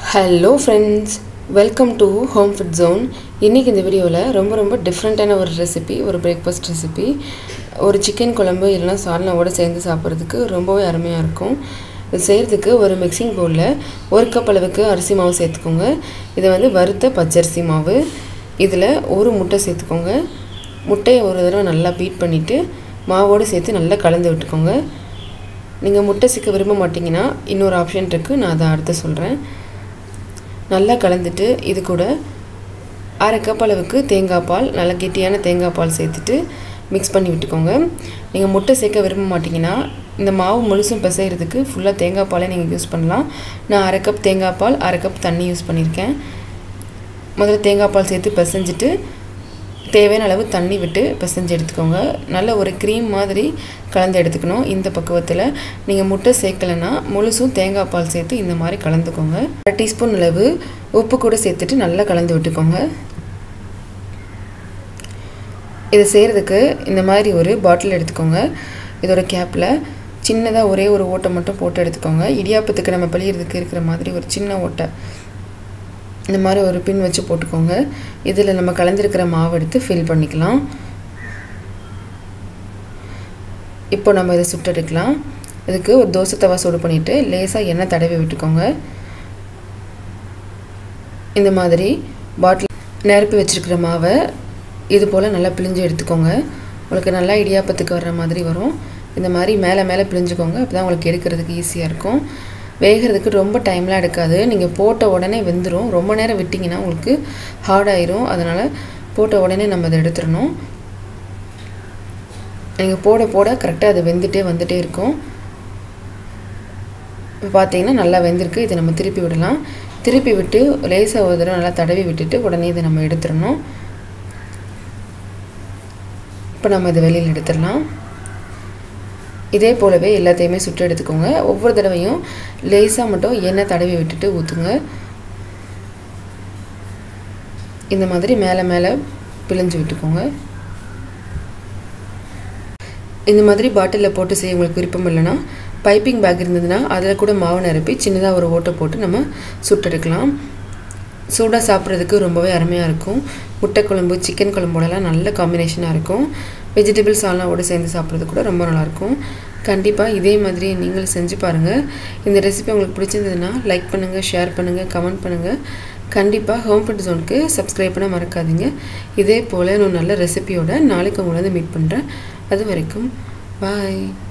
hello friends welcome to home food zone இன்றைக்கி இந்த வீடியோவில் ரொம்ப ரொம்ப டிஃப்ரெண்ட்டான ஒரு ரெசிபி ஒரு பிரேக்ஃபாஸ்ட் ரெசிபி ஒரு சிக்கன் குழம்பு இல்லைனா சால்னாவோட சேர்ந்து சாப்பிட்றதுக்கு ரொம்பவே அருமையாக இருக்கும் இது செய்கிறதுக்கு ஒரு மிக்சிங் பவுலில் ஒரு கப் அளவுக்கு அரிசி மாவு சேர்த்துக்கோங்க இதை வந்து வறுத்த பச்சரிசி மாவு இதில் ஒரு முட்டை சேர்த்துக்கோங்க முட்டையை ஒரு தடவை நல்லா பீட் பண்ணிவிட்டு மாவோடு சேர்த்து நல்லா கலந்து விட்டுக்கோங்க நீங்கள் முட்டை சிக்க விரும்ப மாட்டிங்கன்னா இன்னொரு ஆப்ஷன் இருக்குது நான் அதை அடுத்து சொல்கிறேன் நல்லா கலந்துட்டு இது கூட அரை கப் அளவுக்கு தேங்காய் பால் நல்லா கெட்டியான தேங்காய் பால் சேர்த்துட்டு மிக்ஸ் பண்ணி விட்டுக்கோங்க நீங்கள் முட்டை சேர்க்க விரும்ப மாட்டிங்கன்னா இந்த மாவு முழுசும் பிசைகிறதுக்கு ஃபுல்லாக தேங்காய் பாலே நீங்கள் யூஸ் பண்ணலாம் நான் அரை கப் தேங்காய் பால் அரை கப் தண்ணி யூஸ் பண்ணியிருக்கேன் முதல்ல தேங்காய் பால் சேர்த்து பிசைஞ்சிட்டு தேவையான அளவு தண்ணி விட்டு பிசைஞ்சு எடுத்துக்கோங்க நல்ல ஒரு க்ரீம் மாதிரி கலந்து எடுத்துக்கணும் இந்த பக்குவத்தில் நீங்கள் முட்டை சேர்க்கலைன்னா முழுசும் தேங்காய் பால் சேர்த்து இந்த மாதிரி கலந்துக்கோங்க அரை டீஸ்பூன் அளவு உப்பு கூட சேர்த்துட்டு நல்லா கலந்து விட்டுக்கோங்க இதை செய்கிறதுக்கு இந்த மாதிரி ஒரு பாட்டில் எடுத்துக்கோங்க இதோட கேப்பில் சின்னதாக ஒரே ஒரு ஓட்டை மட்டும் போட்டு எடுத்துக்கோங்க இடியாப்பத்துக்கு நம்ம பிழியறதுக்கு இருக்கிற மாதிரி ஒரு சின்ன ஓட்டை இந்த மாதிரி ஒரு பின் வச்சு போட்டுக்கோங்க இதில் நம்ம கலந்துருக்கிற மாவு எடுத்து ஃபில் பண்ணிக்கலாம் இப்போ நம்ம இதை சுட்டெடுக்கலாம் இதுக்கு ஒரு தோசை தவா சூடு பண்ணிவிட்டு லேசாக எண்ணெய் தடவி விட்டுக்கோங்க இந்த மாதிரி பாட்டில் நிரப்பி வச்சுருக்கிற மாவை இது போல் நல்லா பிழிஞ்சு எடுத்துக்கோங்க உங்களுக்கு நல்லா இடியாப்பத்துக்கு வர்ற மாதிரி வரும் இந்த மாதிரி மேலே மேலே பிழிஞ்சுக்கோங்க அப்போ தான் உங்களுக்கு எடுக்கிறதுக்கு ஈஸியாக இருக்கும் வேகிறதுக்கு ரொம்ப டைம்லாம் எடுக்காது நீங்கள் போட்ட உடனே வெந்துடும் ரொம்ப நேரம் விட்டிங்கன்னா உங்களுக்கு ஹார்ட் ஆயிரும் அதனால் போட்ட உடனே நம்ம அதை எடுத்துடணும் நீங்கள் போட போட கரெக்டாக அது வெந்துட்டே வந்துட்டே இருக்கும் இப்போ பார்த்தீங்கன்னா நல்லா வெந்திருக்கு இதை நம்ம திருப்பி விடலாம் திருப்பி விட்டு லேசாக ஒரு தடவை நல்லா தடவி விட்டுட்டு உடனே இதை நம்ம எடுத்துடணும் இப்போ நம்ம இதை வெளியில் எடுத்துடலாம் இதே போலவே எல்லாத்தையுமே சுட்டு எடுத்துக்கோங்க ஒவ்வொரு தடவையும் லேசாக மட்டும் எண்ணெய் தடவி விட்டுட்டு ஊற்றுங்க இந்த மாதிரி மேலே மேலே பிழிஞ்சு விட்டுக்கோங்க இந்த மாதிரி பாட்டிலில் போட்டு செய்ய உங்களுக்கு விருப்பம் இல்லைன்னா பைப்பிங் பேக் இருந்ததுன்னா அதில் கூட மாவு நிரப்பி சின்னதாக ஒரு ஓட்டை போட்டு நம்ம சுட்டெடுக்கலாம் சூடாக சாப்பிட்றதுக்கு ரொம்பவே அருமையாக இருக்கும் முட்டை குழம்பு சிக்கன் குழம்போடலாம் நல்ல காம்பினேஷனாக இருக்கும் வெஜிடபிள்ஸ் சால்னாவோடு சேர்ந்து சாப்பிட்றது கூட ரொம்ப நல்லாயிருக்கும் கண்டிப்பாக இதே மாதிரி நீங்களும் செஞ்சு பாருங்கள் இந்த ரெசிபி உங்களுக்கு பிடிச்சிருந்ததுன்னா லைக் பண்ணுங்கள் ஷேர் பண்ணுங்கள் கமெண்ட் பண்ணுங்கள் கண்டிப்பாக ஹோம் ஃபுட் ஜோனுக்கு சப்ஸ்கிரைப் பண்ண மறக்காதீங்க இதே போல் இன்னும் நல்ல ரெசிபியோட நாளைக்கு உங்களை வந்து மீட் பண்ணுறேன் அது வரைக்கும் பாய்